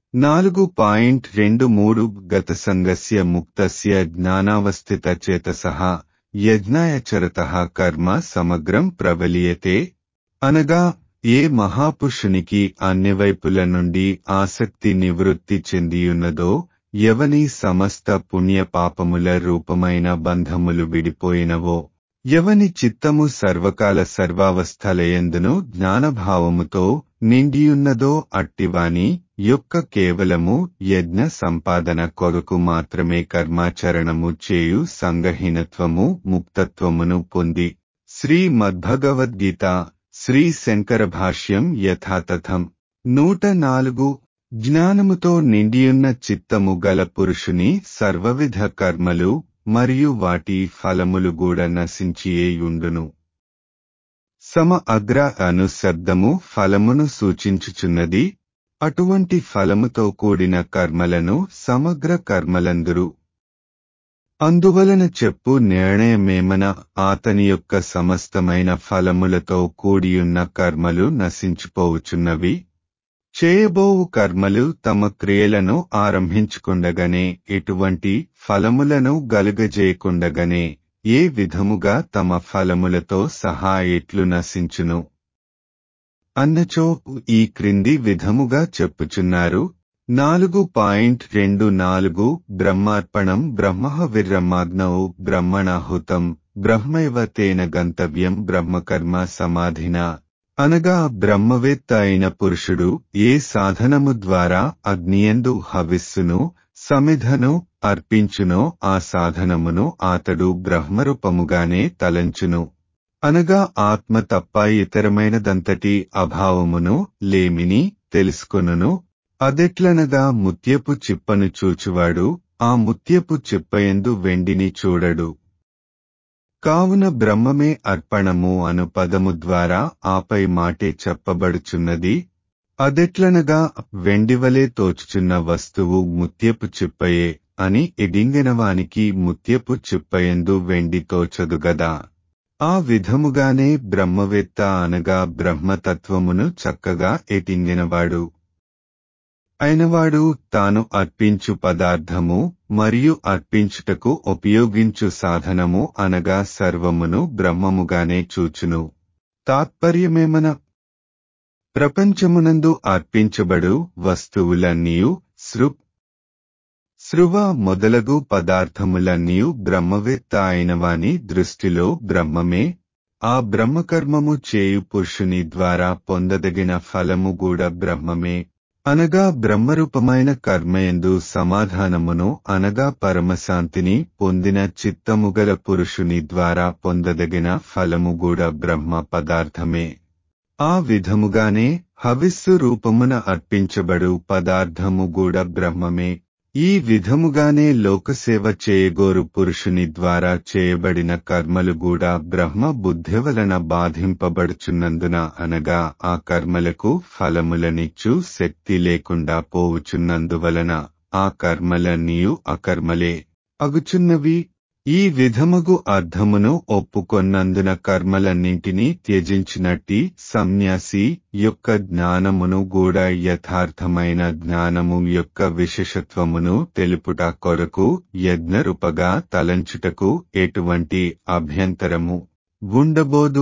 నాలుగు పాయింట్ రెండు మూడు గత సంగస్య ముక్తస్య జ్ఞానావస్థిత చేతసః యజ్ఞాయచరత కర్మ సమగ్రం ప్రబలియతే అనగా ఏ మహాపురుషునికి అన్ని వైపుల నుండి ఆసక్తి నివృత్తి చెందియున్నదో ఎవని సమస్త పుణ్య పాపముల రూపమైన బంధములు విడిపోయినవో ఎవని చిత్తము సర్వకాల సర్వావస్థలయందును జ్ఞానభావముతో నిండియున్నదో అట్టివాని యొక్క కేవలము యజ్ఞ సంపాదన కొరకు మాత్రమే కర్మాచరణము చేయు సంగహీనత్వము ముక్తత్వమును పొంది శ్రీ మద్భగవద్గీత శ్రీ శంకర భాష్యం యథాతథం నూట నాలుగు జ్ఞానముతో నిండియున్న చిత్తము గల పురుషుని సర్వవిధ కర్మలు మరియు వాటి ఫలములు కూడా నశించియేయుండును సమ అగ్ర అను శబ్దము ఫలమును సూచించుచున్నది అటువంటి ఫలముతో కూడిన కర్మలను సమగ్ర కర్మలందురు అందువలన చెప్పు నిర్ణయమేమన ఆతని యొక్క సమస్తమైన ఫలములతో కూడియున్న కర్మలు నశించిపోవుచున్నవి చేయబోవు కర్మలు తమ క్రియలను ఆరంభించుకుండగానే ఎటువంటి ఫలములను గలుగజేయకుండగానే ఏ విధముగా తమ ఫలములతో సహా ఎట్లు నశించును అన్నచో ఈ క్రింది విధముగా చెప్పుచున్నారు నాలుగు పాయింట్ రెండు నాలుగు బ్రహ్మార్పణం బ్రహ్మవిర్రమాగ్నౌ బ్రహ్మణాహుతం బ్రహ్మైవ తేన గంతవ్యం బ్రహ్మకర్మ సమాధిన అనగా బ్రహ్మవేత్త అయిన పురుషుడు ఏ సాధనము ద్వారా అగ్నియందు హవిస్సును సమిధను అర్పించునో ఆ సాధనమును అతడు బ్రహ్మరూపముగానే తలంచును అనగా ఆత్మ తప్ప ఇతరమైనదంతటి అభావమును లేమిని తెలుసుకొనును అదెట్లనగా ముత్యపు చిప్పను చూచువాడు ఆ ముత్యపు చిప్పయందు వెండిని చూడడు కావున బ్రహ్మమే అర్పణము అను పదము ద్వారా ఆపై మాటే చెప్పబడుచున్నది అదెట్లనగా వెండివలే తోచుచున్న వస్తువు ముత్యపు చిప్పయే అని ఎడింగినవానికి ముత్యపు చిప్పయందు వెండి తోచదుగదా ఆ విధముగానే బ్రహ్మవేత్త అనగా బ్రహ్మతత్వమును చక్కగా ఎటింగినవాడు అయినవాడు తాను అర్పించు పదార్థము మరియు అర్పించుటకు ఉపయోగించు సాధనము అనగా సర్వమును బ్రహ్మముగానే చూచును తాత్పర్యమేమన ప్రపంచమునందు అర్పించబడు వస్తువులన్నీయు సృప్ సృవ మొదలగు పదార్థములన్నీయు బ్రహ్మవేత్త అయినవాని దృష్టిలో బ్రహ్మమే ఆ బ్రహ్మకర్మము చేయు పురుషుని ద్వారా పొందదగిన ఫలము కూడా బ్రహ్మమే అనగా బ్రహ్మరూపమైన కర్మయందు సమాధానమును అనగా పరమశాంతిని పొందిన చిత్తముగల పురుషుని ద్వారా పొందదగిన ఫలము కూడా బ్రహ్మ పదార్థమే ఆ విధముగానే హవిస్సు రూపమున అర్పించబడు పదార్థము కూడా బ్రహ్మమే ఈ విధముగానే లోకసేవ చేయగోరు పురుషుని ద్వారా చేయబడిన కర్మలు కూడా బ్రహ్మ బుద్ధి వలన బాధింపబడుచున్నందున అనగా ఆ కర్మలకు ఫలములనిచ్చు శక్తి లేకుండా పోవుచున్నందువలన ఆ కర్మలన్నీయు అకర్మలే అగుచున్నవి ఈ విధముగు అర్థమును ఒప్పుకొన్నందున కర్మలన్నింటినీ త్యజించినట్టి సన్యాసి యొక్క జ్ఞానమును కూడా యథార్థమైన జ్ఞానము యొక్క విశేషత్వమును తెలుపుట కొరకు యజ్ఞరూపగా తలంచుటకు ఎటువంటి అభ్యంతరము ఉండబోదు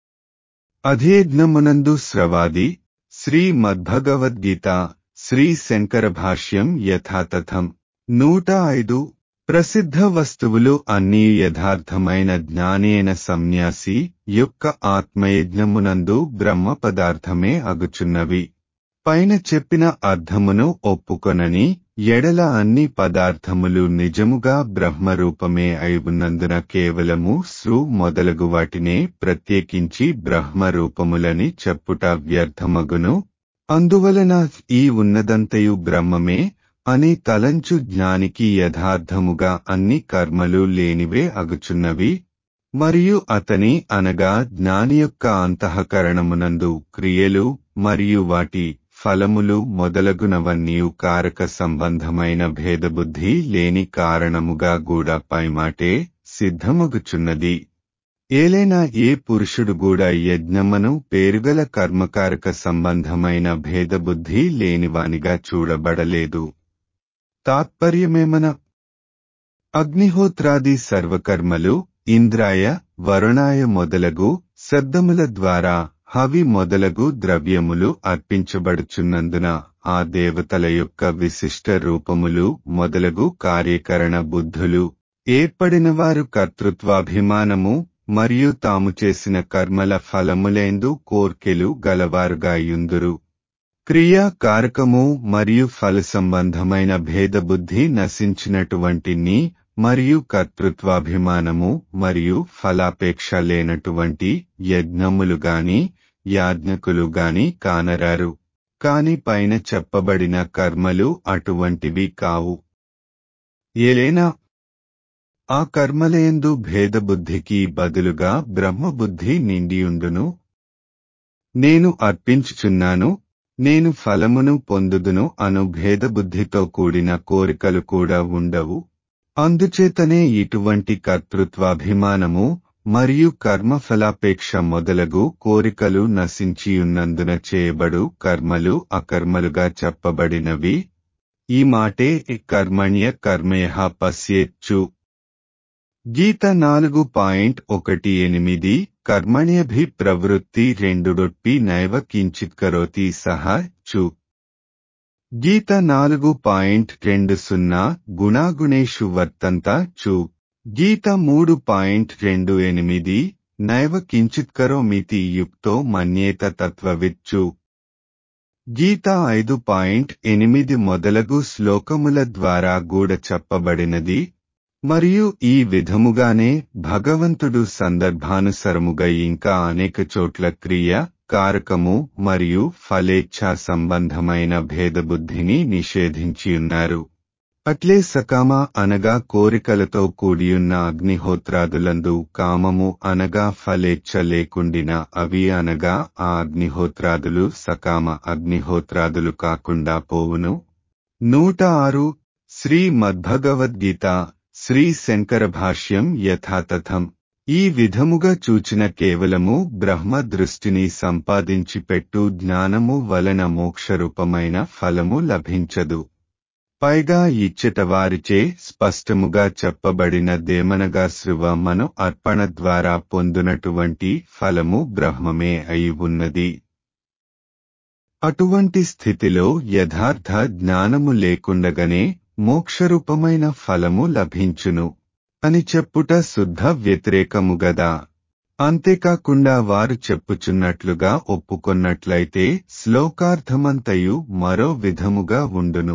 అధేజ్ఞమునందు స్రవాది శ్రీ మద్భగవద్గీత శ్రీ శంకర భాష్యం యథాతథం నూట ఐదు ప్రసిద్ధ వస్తువులు అన్నీ యథార్థమైన జ్ఞానేన సన్యాసి యొక్క ఆత్మయజ్ఞమునందు బ్రహ్మ పదార్థమే అగుచున్నవి పైన చెప్పిన అర్థమును ఒప్పుకొనని ఎడల అన్ని పదార్థములు నిజముగా బ్రహ్మరూపమే అయి ఉన్నందున కేవలము శ్రు మొదలగు వాటినే ప్రత్యేకించి బ్రహ్మరూపములని చెప్పుట వ్యర్థమగును అందువలన ఈ ఉన్నదంతయు బ్రహ్మమే అని తలంచు జ్ఞానికి యథార్థముగా అన్ని కర్మలు లేనివే అగుచున్నవి మరియు అతని అనగా జ్ఞాని యొక్క అంతఃకరణమునందు క్రియలు మరియు వాటి ఫలములు మొదలగునవన్నీ కారక సంబంధమైన భేదబుద్ధి లేని కారణముగా కూడా పైమాటే సిద్ధమగుచున్నది ఏలైనా ఏ పురుషుడు కూడా యజ్ఞమను పేరుగల కర్మకారక సంబంధమైన భేదబుద్ధి లేనివానిగా చూడబడలేదు తాత్పర్యమేమన అగ్నిహోత్రాది సర్వకర్మలు ఇంద్రాయ వరుణాయ మొదలగు శబ్దముల ద్వారా హవి మొదలగు ద్రవ్యములు అర్పించబడుచున్నందున ఆ దేవతల యొక్క విశిష్ట రూపములు మొదలగు కార్యకరణ బుద్ధులు ఏర్పడిన వారు కర్తృత్వాభిమానము మరియు తాము చేసిన కర్మల ఫలములేందు కోర్కెలు గలవారుగా యుందురు క్రియా కారకము మరియు ఫల సంబంధమైన భేదబుద్ధి నశించినటువంటి నీ మరియు కర్తృత్వాభిమానము మరియు ఫలాపేక్ష లేనటువంటి యజ్ఞములు గాని యాజ్ఞకులు గాని కానరారు కాని పైన చెప్పబడిన కర్మలు అటువంటివి కావు ఏలైనా ఆ కర్మలేందు భేదబుద్ధికి బదులుగా బ్రహ్మబుద్ధి నిండియుండును నేను అర్పించుచున్నాను నేను ఫలమును పొందుదును అను భేదబుద్ధితో కూడిన కోరికలు కూడా ఉండవు అందుచేతనే ఇటువంటి కర్తృత్వాభిమానము మరియు కర్మఫలాపేక్ష మొదలగు కోరికలు నశించియున్నందున చేయబడు కర్మలు అకర్మలుగా చెప్పబడినవి ఈ మాటే కర్మణ్య కర్మయ పశ్యేచ్చు గీత నాలుగు పాయింట్ ఒకటి ఎనిమిది కర్మణ్యభి ప్రవృత్తి రెండుడొట్టి నైవ కించిత్ కరోతి సహా చు గీత నాలుగు పాయింట్ రెండు సున్నా గుణాగుణేషు వర్తంత చు గీత మూడు పాయింట్ రెండు ఎనిమిది నైవ కించిత్ కరోమితి యుక్తో మన్యేత తత్వవిచ్చు గీత ఐదు పాయింట్ ఎనిమిది మొదలగు శ్లోకముల ద్వారా గూడ చెప్పబడినది మరియు ఈ విధముగానే భగవంతుడు సందర్భానుసరముగా ఇంకా అనేక చోట్ల క్రియ కారకము మరియు ఫలేచ్ఛా సంబంధమైన భేదబుద్ధిని నిషేధించియున్నారు అట్లే సకామ అనగా కోరికలతో కూడియున్న అగ్నిహోత్రాదులందు కామము అనగా ఫలేచ్ఛ లేకుండిన అవి అనగా ఆ అగ్నిహోత్రాదులు సకామ అగ్నిహోత్రాదులు కాకుండా పోవును నూట ఆరు శ్రీ మద్భగవద్గీత శ్రీ శంకర భాష్యం యథాతథం ఈ విధముగా చూచిన కేవలము బ్రహ్మ దృష్టిని సంపాదించి పెట్టు జ్ఞానము వలన మోక్షరూపమైన ఫలము లభించదు పైగా ఇచ్చట వారిచే స్పష్టముగా చెప్పబడిన దేమనగా శృవ మను అర్పణ ద్వారా పొందునటువంటి ఫలము బ్రహ్మమే అయి ఉన్నది అటువంటి స్థితిలో యథార్థ జ్ఞానము లేకుండగానే మోక్షరూపమైన ఫలము లభించును అని చెప్పుట శుద్ధ వ్యతిరేకము గదా అంతేకాకుండా వారు చెప్పుచున్నట్లుగా ఒప్పుకొన్నట్లయితే శ్లోకార్థమంతయు మరో విధముగా ఉండును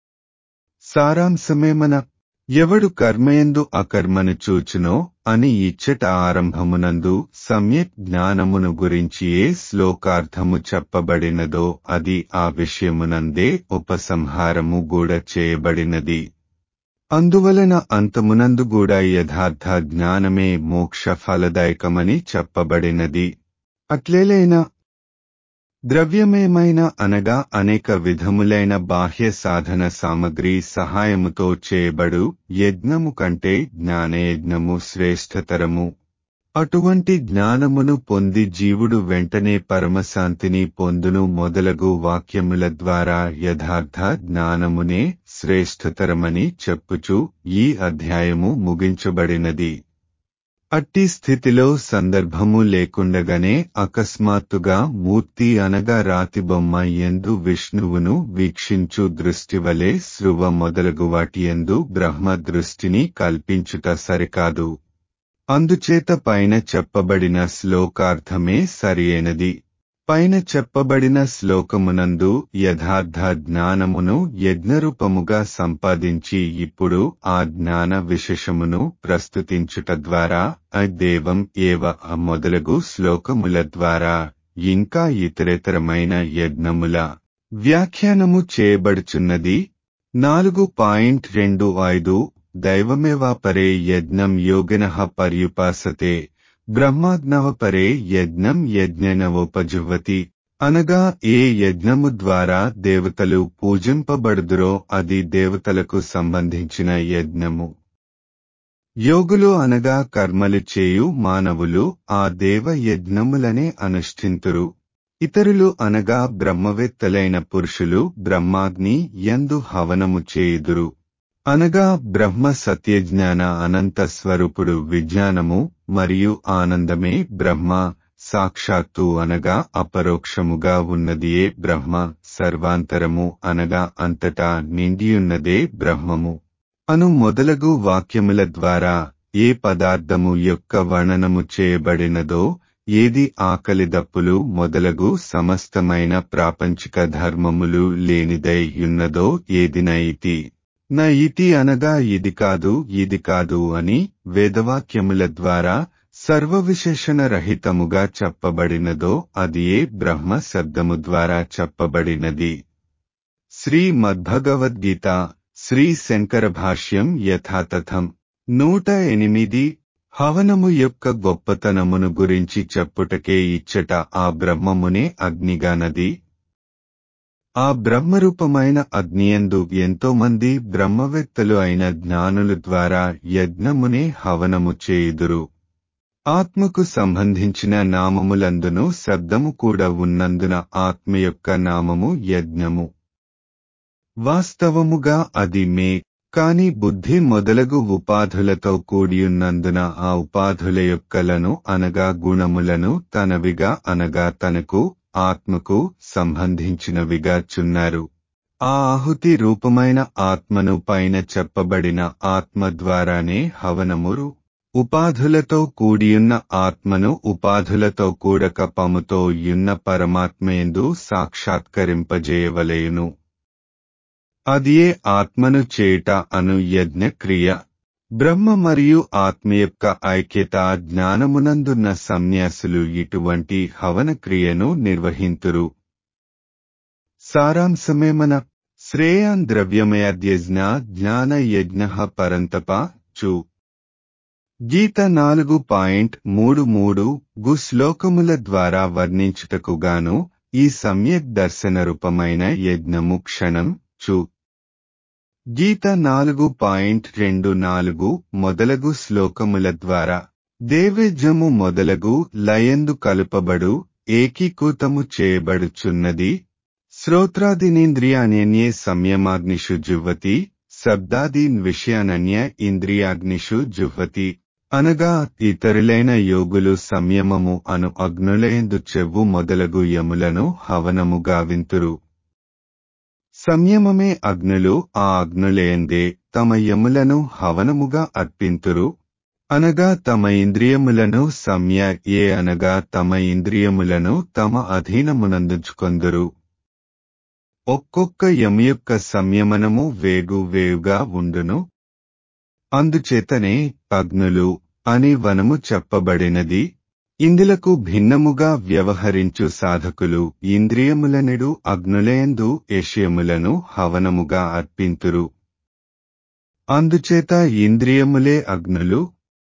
సారాంశమేమన ఎవడు కర్మయందు అకర్మను చూచునో అని ఇచ్చట ఆరంభమునందు సమ్యక్ జ్ఞానమును గురించి ఏ శ్లోకార్థము చెప్పబడినదో అది ఆ విషయమునందే ఉపసంహారము కూడా చేయబడినది అందువలన అంతమునందు కూడా యథార్థ జ్ఞానమే మోక్ష ఫలదాయకమని చెప్పబడినది అట్లేలైనా ద్రవ్యమేమైన అనగా అనేక విధములైన బాహ్య సాధన సామగ్రి సహాయముతో చేయబడు యజ్ఞము కంటే జ్ఞానయజ్ఞము శ్రేష్టతరము అటువంటి జ్ఞానమును పొంది జీవుడు వెంటనే పరమశాంతిని పొందును మొదలగు వాక్యముల ద్వారా యథార్థ జ్ఞానమునే శ్రేష్టతరమని చెప్పుచు ఈ అధ్యాయము ముగించబడినది అట్టి స్థితిలో సందర్భము లేకుండగానే అకస్మాత్తుగా మూర్తి అనగా రాతిబొమ్మ ఎందు విష్ణువును వీక్షించు దృష్టివలే శృవ మొదలగు వాటి ఎందు బ్రహ్మ దృష్టిని కల్పించుట సరికాదు అందుచేత పైన చెప్పబడిన శ్లోకార్థమే సరియైనది పైన చెప్పబడిన శ్లోకమునందు యథార్థ జ్ఞానమును యజ్ఞరూపముగా సంపాదించి ఇప్పుడు ఆ జ్ఞాన విశేషమును ప్రస్తుతించుట ద్వారా అదేవం ఏవ మొదలగు శ్లోకముల ద్వారా ఇంకా ఇతరేతరమైన యజ్ఞముల వ్యాఖ్యానము చేయబడుచున్నది నాలుగు పాయింట్ రెండు ఐదు దైవమేవాపరే యజ్ఞం యోగిన పర్యుపాసతే బ్రహ్మాజ్ఞవపరే యజ్ఞం యజ్ఞనవోపజువతి అనగా ఏ యజ్ఞము ద్వారా దేవతలు పూజింపబడుదురో అది దేవతలకు సంబంధించిన యజ్ఞము యోగులు అనగా కర్మలు చేయు మానవులు ఆ దేవ యజ్ఞములనే అనుష్ఠింతురు ఇతరులు అనగా బ్రహ్మవేత్తలైన పురుషులు బ్రహ్మాగ్ని యందు హవనము చేయుదురు అనగా బ్రహ్మ సత్యజ్ఞాన అనంత స్వరూపుడు విజ్ఞానము మరియు ఆనందమే బ్రహ్మ సాక్షాత్తు అనగా అపరోక్షముగా ఉన్నదియే బ్రహ్మ సర్వాంతరము అనగా అంతటా నిండియున్నదే బ్రహ్మము అను మొదలగు వాక్యముల ద్వారా ఏ పదార్థము యొక్క వర్ణనము చేయబడినదో ఏది ఆకలి దప్పులు మొదలగు సమస్తమైన ప్రాపంచిక ధర్మములు లేనిదై ఉన్నదో ఏది నైతి నా ఇతి అనగా ఇది కాదు ఇది కాదు అని వేదవాక్యముల ద్వారా సర్వవిశేషణ రహితముగా చెప్పబడినదో అది ఏ బ్రహ్మ శబ్దము ద్వారా చెప్పబడినది శ్రీ మద్భగవద్గీత శ్రీ శంకర భాష్యం యథాతథం నూట ఎనిమిది హవనము యొక్క గొప్పతనమును గురించి చెప్పుటకే ఇచ్చట ఆ బ్రహ్మమునే అగ్నిగానది ఆ బ్రహ్మరూపమైన అగ్నియందు ఎంతో మంది బ్రహ్మవేత్తలు అయిన జ్ఞానుల ద్వారా యజ్ఞమునే హవనము చేయుదురు ఆత్మకు సంబంధించిన నామములందును శబ్దము కూడా ఉన్నందున ఆత్మ యొక్క నామము యజ్ఞము వాస్తవముగా అది మే కాని బుద్ధి మొదలగు ఉపాధులతో కూడియున్నందున ఆ ఉపాధుల యొక్కలను అనగా గుణములను తనవిగా అనగా తనకు ఆత్మకు సంబంధించినవిగా చున్నారు ఆ ఆహుతి రూపమైన ఆత్మను పైన చెప్పబడిన ఆత్మ ద్వారానే హవనమురు ఉపాధులతో కూడియున్న ఆత్మను ఉపాధులతో కూడక పముతో యున్న పరమాత్మయందు సాక్షాత్కరింపజేయవలేయును అదియే ఆత్మను చేట అను యజ్ఞక్రియ బ్రహ్మ మరియు ఆత్మ యొక్క ఐక్యత జ్ఞానమునందున్న సన్యాసులు ఇటువంటి హవన క్రియను నిర్వహింతురు సారాంశమేమన శ్రేయాన్ ద్రవ్యమయద్యజ్ఞ జ్ఞాన యజ్ఞ పరంతప చు గీత నాలుగు పాయింట్ మూడు మూడు గు శ్లోకముల ద్వారా వర్ణించుటకుగాను ఈ సమ్యక్ దర్శన రూపమైన యజ్ఞము క్షణం చు గీత నాలుగు పాయింట్ రెండు నాలుగు మొదలగు శ్లోకముల ద్వారా దేవేజ్యము మొదలగు లయందు కలుపబడు ఏకీకృతము చేయబడుచున్నది శ్రోత్రాదినేంద్రియాన్యన్యే సంయమాగ్నిషు జుహ్వతి శబ్దాదీన్ విషయానన్య ఇంద్రియాగ్నిషు జుహ్వతి అనగా ఇతరులైన యోగులు సంయమము అను అగ్నులయందు చెవ్వు మొదలగు యములను హవనముగా వింతురు సంయమమే అగ్నులు ఆ అగ్నులేందే తమ యములను హవనముగా అర్పింతురు అనగా తమ ఇంద్రియములను సంయ ఏ అనగా తమ ఇంద్రియములను తమ అధీనమునందుచుకొందురు ఒక్కొక్క యము యొక్క సంయమనము వేగు వేవుగా ఉండును అందుచేతనే అగ్నులు అని వనము చెప్పబడినది ఇందులకు భిన్నముగా వ్యవహరించు సాధకులు ఇంద్రియములనెడు అగ్నులయందు ఏషియములను హవనముగా అర్పింతురు అందుచేత ఇంద్రియములే అగ్నులు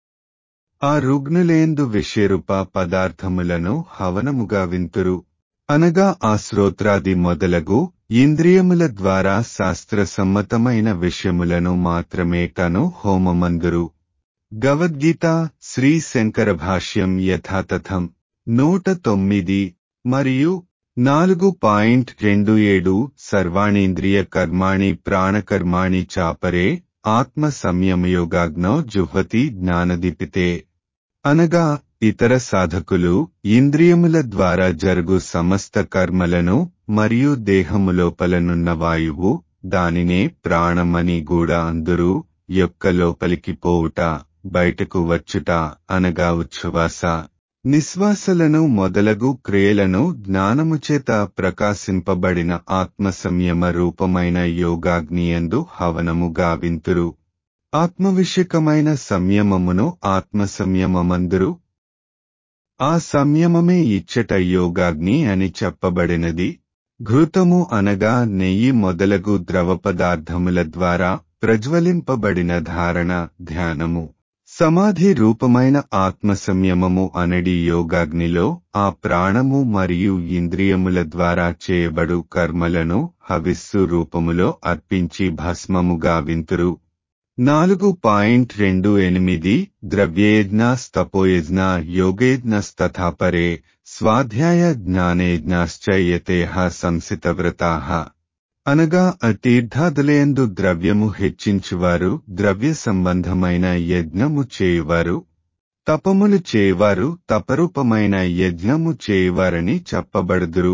ఆ రుగ్నులేందు విషయరూప పదార్థములను హవనముగా వింతురు అనగా ఆ శ్రోత్రాది మొదలగు ఇంద్రియముల ద్వారా శాస్త్ర సమ్మతమైన విషయములను మాత్రమే తను హోమమందురు గవద్గీత శ్రీ శంకర భాష్యం యథాతథం నూట తొమ్మిది మరియు నాలుగు పాయింట్ రెండు ఏడు సర్వాణీంద్రియ కర్మాణి ప్రాణకర్మాణి చాపరే ఆత్మ సంయమయోగాగ్నో జుహ్వతి జ్ఞానదీపితే అనగా ఇతర సాధకులు ఇంద్రియముల ద్వారా జరుగు సమస్త కర్మలను మరియు దేహము లోపలనున్న వాయువు దానినే ప్రాణమని కూడా అందరూ యొక్క లోపలికి పోవుట బయటకు వచ్చుట అనగా ఉచ్ఛ్వాస నిశ్వాసలను మొదలగు క్రియలను జ్ఞానము చేత ప్రకాశింపబడిన ఆత్మ సంయమ రూపమైన యోగాగ్నియందు హవనము గావింతురు ఆత్మవిషయకమైన సంయమమును ఆత్మ సంయమమందురు ఆ సంయమమే ఇచ్చట యోగాగ్ని అని చెప్పబడినది ఘృతము అనగా నెయ్యి మొదలగు ద్రవ పదార్థముల ద్వారా ప్రజ్వలింపబడిన ధారణ ధ్యానము సమాధి రూపమైన ఆత్మ సంయమము అనడి యోగాగ్నిలో ఆ ప్రాణము మరియు ఇంద్రియముల ద్వారా చేయబడు కర్మలను హవిస్సు రూపములో అర్పించి భస్మముగా వింతురు నాలుగు పాయింట్ రెండు ఎనిమిది ద్రవ్యేజ్ఞాస్తపోయజ్ఞ యోగేజ్ఞస్తథాపరే స్వాధ్యాయ జ్ఞానేజ్ఞాశ్చయతేహ సంసితవ్రతాః అనగా తీర్థాదులయందు ద్రవ్యము హెచ్చించువారు ద్రవ్య సంబంధమైన యజ్ఞము చేయువారు తపములు చేయువారు తపరూపమైన యజ్ఞము చేయువారని చెప్పబడుదురు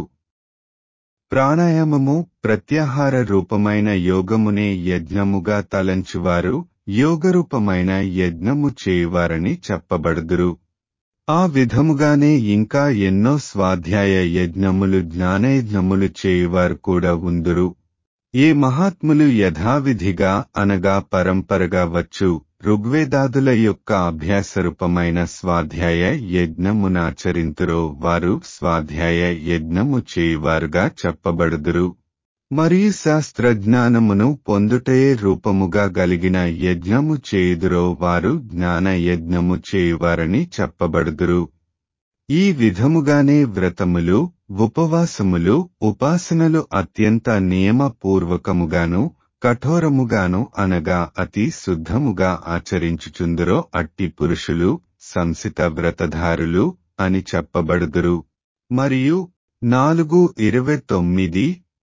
ప్రాణాయామము ప్రత్యాహార రూపమైన యోగమునే యజ్ఞముగా తలంచువారు యోగరూపమైన యజ్ఞము చేయువారని చెప్పబడుదురు ఆ విధముగానే ఇంకా ఎన్నో స్వాధ్యాయ యజ్ఞములు జ్ఞానయజ్ఞములు చేయువారు కూడా ఉందురు ఏ మహాత్ములు యథావిధిగా అనగా పరంపరగా వచ్చు ఋగ్వేదాదుల యొక్క అభ్యాసరూపమైన స్వాధ్యాయ యజ్ఞమునాచరింతురో వారు స్వాధ్యాయ యజ్ఞము చేయువారుగా చెప్పబడుదురు మరియు శాస్త్రజ్ఞానమును పొందుటయే రూపముగా గలిగిన యజ్ఞము చేయుదురో వారు జ్ఞాన యజ్ఞము చేయువారని చెప్పబడుదురు ఈ విధముగానే వ్రతములు ఉపవాసములు ఉపాసనలు అత్యంత నియమపూర్వకముగాను కఠోరముగాను అనగా అతి శుద్ధముగా ఆచరించుచుందురో అట్టి పురుషులు సంసిత వ్రతధారులు అని చెప్పబడుదురు మరియు నాలుగు ఇరవై తొమ్మిది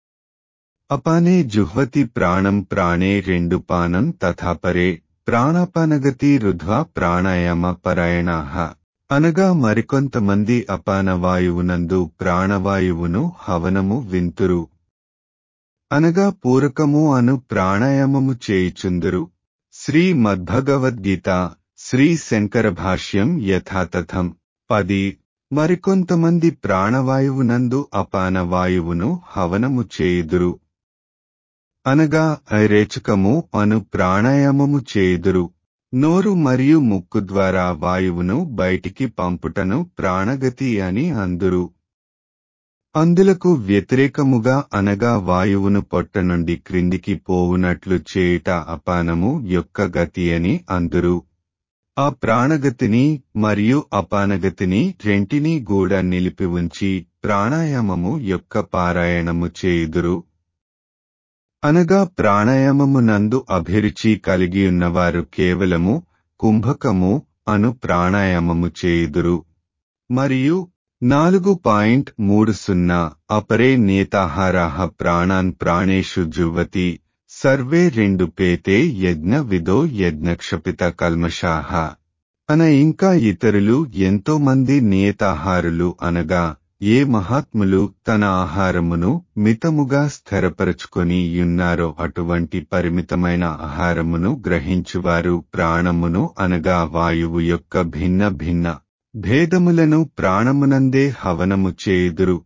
అపానే జుహ్వతి ప్రాణం ప్రాణే రెండు పానం తథాపరే ప్రాణాపానగతి రుధ్వా ప్రాణాయామ పరాయణాహ అనగా మరికొంతమంది అపాన వాయువునందు ప్రాణవాయువును హవనము వింతురు అనగా పూరకము అను ప్రాణాయామము చేయుచుందురు శ్రీ మద్భగవద్గీత శ్రీ శంకర భాష్యం యథాతథం పది మరికొంతమంది ప్రాణవాయువునందు అపాన వాయువును హవనము చేయుదురు అనగా రేచకము అను ప్రాణాయామము చేయుదురు నోరు మరియు ముక్కు ద్వారా వాయువును బయటికి పంపుటను ప్రాణగతి అని అందురు అందులకు వ్యతిరేకముగా అనగా వాయువును పొట్ట నుండి క్రిందికి పోవునట్లు చేయుట అపానము యొక్క గతి అని అందురు ఆ ప్రాణగతిని మరియు అపానగతిని రెంటినీ కూడా నిలిపి ఉంచి ప్రాణాయామము యొక్క పారాయణము చేయుదురు అనగా ప్రాణాయామము నందు అభిరుచి కలిగియున్నవారు కేవలము కుంభకము అను ప్రాణాయామము చేయుదురు మరియు నాలుగు పాయింట్ మూడు సున్నా అపరే నేతాహారాహ ప్రాణాన్ ప్రాణేషు జువతి సర్వే రెండు పేతే యజ్ఞ విదో యజ్ఞక్షపిత కల్మషాహ అన ఇంకా ఇతరులు ఎంతో మంది నియతాహారులు అనగా ఏ మహాత్ములు తన ఆహారమును మితముగా స్థిరపరచుకొని యున్నారో అటువంటి పరిమితమైన ఆహారమును గ్రహించువారు ప్రాణమును అనగా వాయువు యొక్క భిన్న భిన్న భేదములను ప్రాణమునందే హవనము చేయుదురు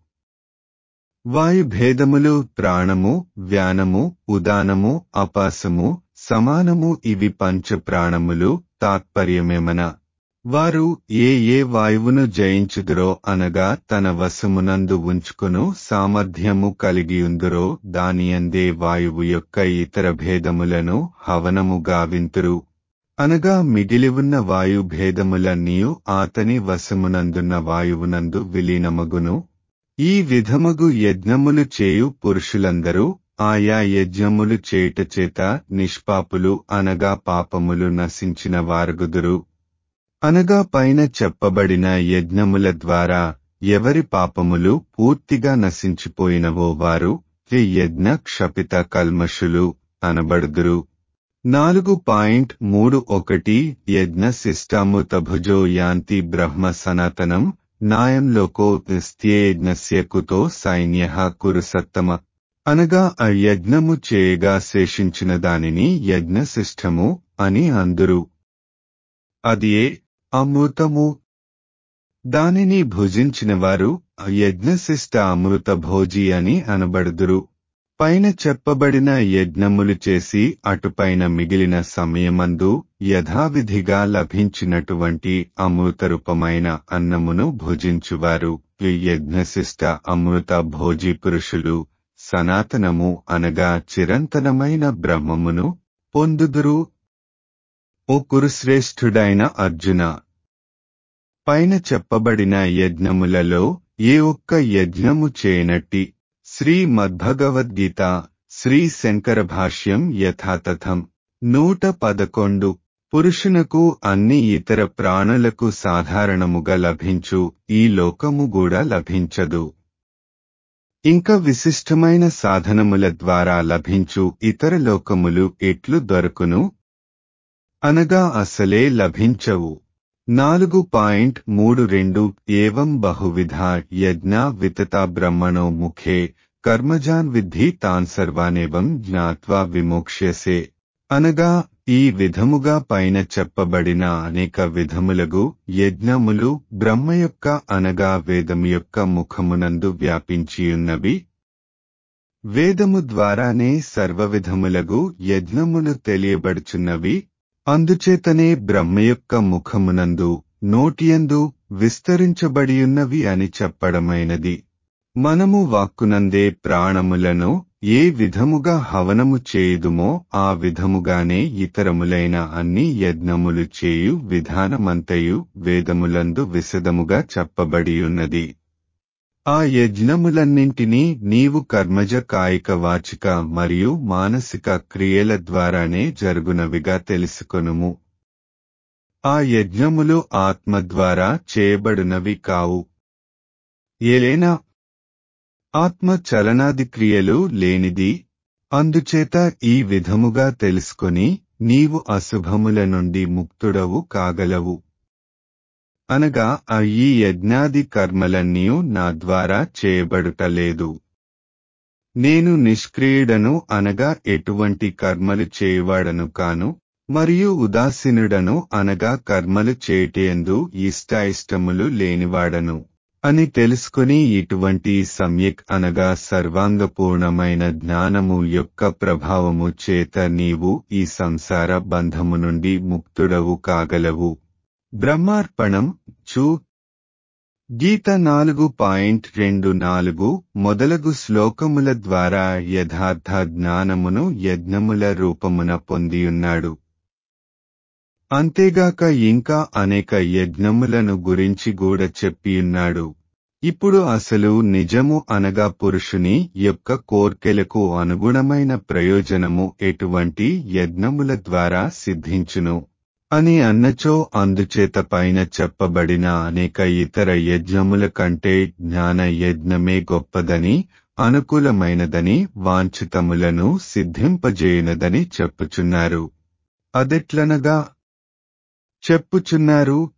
వాయు భేదములు ప్రాణము వ్యానము ఉదానము అపాసము సమానము ఇవి పంచ ప్రాణములు తాత్పర్యమేమన వారు ఏ ఏ వాయువును జయించుదురో అనగా తన వశమునందు ఉంచుకును సామర్థ్యము కలిగియుందురో దానియందే వాయువు యొక్క ఇతర భేదములను హవనము గావింతురు అనగా మిగిలివున్న వాయు భేదములన్నీయు ఆతని వశమునందున్న వాయువునందు విలీనమగును ఈ విధమగు యజ్ఞములు చేయు పురుషులందరూ ఆయా యజ్ఞములు చేయుట చేత నిష్పాపులు అనగా పాపములు నశించిన వారుగుదురు అనగా పైన చెప్పబడిన యజ్ఞముల ద్వారా ఎవరి పాపములు పూర్తిగా నశించిపోయినవో వారు ఈ యజ్ఞ క్షపిత కల్మషులు అనబడుదురు నాలుగు పాయింట్ మూడు ఒకటి యజ్ఞ శిష్టామృత భుజో యాంతి బ్రహ్మ సనాతనం నాయంలోకో స్థ్యేయజ్ఞస్య కుతో సైన్య కురు సత్తమ అనగా ఆ యజ్ఞము చేయగా శేషించిన దానిని యజ్ఞశిష్టము అని అందురు అదియే అమృతము దానిని భుజించిన వారు యజ్ఞశిష్ట అమృత భోజి అని అనబడుదురు పైన చెప్పబడిన యజ్ఞములు చేసి అటుపైన మిగిలిన సమయమందు యథావిధిగా లభించినటువంటి అమృతరూపమైన అన్నమును భుజించువారు ఈ యజ్ఞశిష్ట అమృత భోజి పురుషులు సనాతనము అనగా చిరంతనమైన బ్రహ్మమును పొందుదురు ఓ కురుశ్రేష్ఠుడైన అర్జున పైన చెప్పబడిన యజ్ఞములలో ఏ ఒక్క యజ్ఞము చేయనట్టి శ్రీ మద్భగవద్గీత శ్రీ శంకర భాష్యం యథాతథం నూట పదకొండు పురుషునకు అన్ని ఇతర ప్రాణులకు సాధారణముగా లభించు ఈ లోకము కూడా లభించదు ఇంకా విశిష్టమైన సాధనముల ద్వారా లభించు ఇతర లోకములు ఎట్లు దొరకును అనగా అసలే లభించవు నాలుగు పాయింట్ మూడు రెండు ఏవం బహువిధ యజ్ఞ వితత బ్రహ్మణో ముఖే కర్మజాన్ విద్ధి తాన్ సర్వానేవం జ్ఞాత్వా విమోక్ష్యసే అనగా ఈ విధముగా పైన చెప్పబడిన అనేక విధములగు యజ్ఞములు బ్రహ్మ యొక్క అనగా వేదము యొక్క ముఖమునందు వ్యాపించియున్నవి వేదము ద్వారానే సర్వవిధములగు యజ్ఞములు తెలియబడుచున్నవి అందుచేతనే బ్రహ్మ యొక్క ముఖమునందు నోటియందు విస్తరించబడియున్నవి అని చెప్పడమైనది మనము వాక్కునందే ప్రాణములను ఏ విధముగా హవనము చేయుదుమో ఆ విధముగానే ఇతరములైన అన్ని యజ్ఞములు చేయు విధానమంతయు వేదములందు విశదముగా చెప్పబడియున్నది ఆ యజ్ఞములన్నింటినీ నీవు కర్మజ కాయిక వాచిక మరియు మానసిక క్రియల ద్వారానే జరుగునవిగా తెలుసుకొనుము ఆ యజ్ఞములు ఆత్మ ద్వారా చేయబడినవి కావు ఏలైనా ఆత్మ చలనాది క్రియలు లేనిది అందుచేత ఈ విధముగా తెలుసుకొని నీవు అశుభముల నుండి ముక్తుడవు కాగలవు అనగా ఆ ఈ యజ్ఞాది కర్మలన్నీ నా ద్వారా చేయబడుటలేదు నేను నిష్క్రియుడను అనగా ఎటువంటి కర్మలు చేయువాడను కాను మరియు ఉదాసీనుడను అనగా కర్మలు చేటేందు ఇష్టాయిష్టములు లేనివాడను అని తెలుసుకుని ఇటువంటి సమ్యక్ అనగా సర్వాంగపూర్ణమైన జ్ఞానము యొక్క ప్రభావము చేత నీవు ఈ సంసార బంధము నుండి ముక్తుడవు కాగలవు బ్రహ్మార్పణం చూ గీత నాలుగు పాయింట్ రెండు నాలుగు మొదలగు శ్లోకముల ద్వారా యథార్థ జ్ఞానమును యజ్ఞముల రూపమున పొందియున్నాడు అంతేగాక ఇంకా అనేక యజ్ఞములను గురించి కూడా చెప్పియున్నాడు ఇప్పుడు అసలు నిజము అనగా పురుషుని యొక్క కోర్కెలకు అనుగుణమైన ప్రయోజనము ఎటువంటి యజ్ఞముల ద్వారా సిద్ధించును అని అన్నచో అందుచేత పైన చెప్పబడిన అనేక ఇతర యజ్ఞముల కంటే జ్ఞాన యజ్ఞమే గొప్పదని అనుకూలమైనదని వాంఛితములను సిద్ధింపజేయునదని చెప్పుచున్నారు అదెట్లనగా చెప్పుచున్నారు